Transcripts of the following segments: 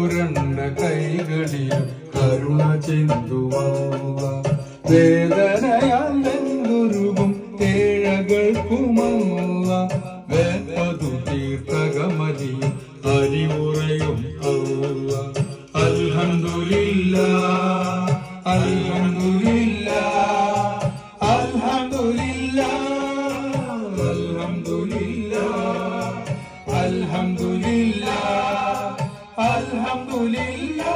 പുരണ്ട കൈകളിലും കരുണ ചിന്തുവല്ല വേദനയാൽ വെന്തുരുകും തേഴകൾക്കുമല്ല വേപ്പതു തീർത്ഥകമലിയും അറിവുറയും അല്ല അൽഹംദുലില്ലാ അൽഹംദുലില്ലാ അൽഹംദുലില്ലാ അൽഹംദുലില്ലാ അൽഹംദുലില്ലാ അൽഹംദുലില്ലാ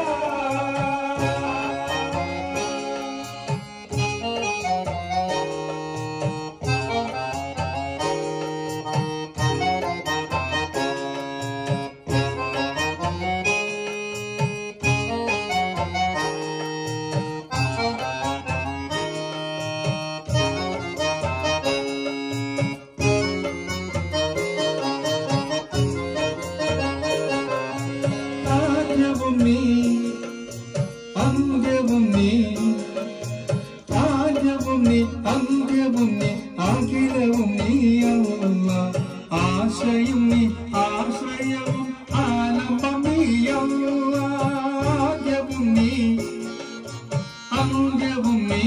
ആദ്യവും നീ അന്ത്യവും നീ ആദ്യവും നീ അന്ത്യവും നീ അഖിലവും നീ അല്ല ആശയും നീ ആശ്രയവും ആലംബം നീ അല്ല ആദ്യവും നീ അന്ത്യവും നീ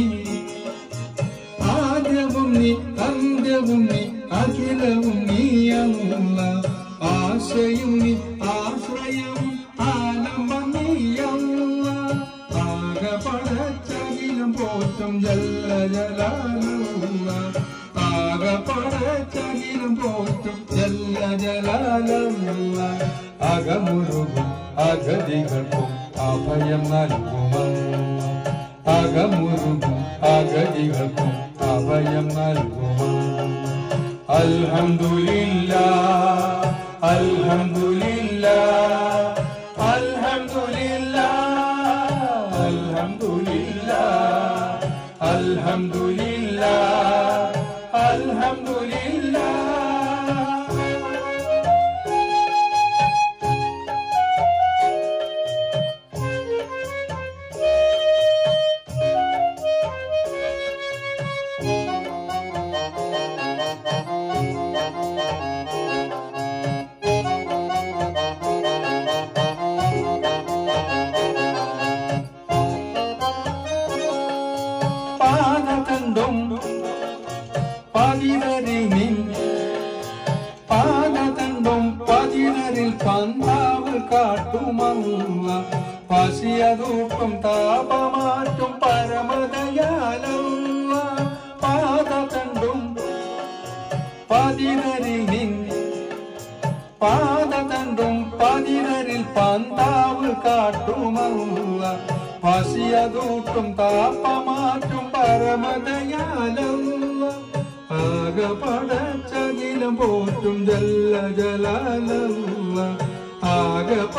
ആദ്യവും നീ അന്ത്യവും നീ അഖിലവും നീ അല്ല ആശയും നീ ആശ്രയവും ആലംബം നീ അല്ല ആകെ പടച്ചകിലും പോറ്റും ജല്ല ജലാലുള്ള ആകെ പടച്ചകിലും പോറ്റും ജല്ല ജലാലുള്ള അകമുരുകും അഗതികൾക്കും അഭയം നൽകുമെന്ന് അകമുരുകും അഗതികൾക്കും അഭയം നൽകുമെന്ന് അൽഹംദുലില്ലാ അൽഹംദുലില്ലാ അൽഹംദുലില്ലാ അൽഹംദുലില്ലാ അൽഹംദുലില്ലാ അൽഹംദുലില്ലാ പാത കണ്ടും പതിരരിൽ നിൻ പാത കണ്ടും പതിരരിൽ പന്താവ് കാട്ടുമല്ല പശിയതൂക്കും താപമാറ്റും പരമദയാലല്ല പാത കണ്ടും പതിരരിൽ നിൻ പാത കണ്ടും പതിരരിൽ പന്താവ് കാട്ടുമല്ല പശിയതൂട്ടും താപ്പമാറ്റും പരമദയാലല്ല ആകെ പടച്ചകിലും പോറ്റും ജല്ല ജലാലല്ല ആകെ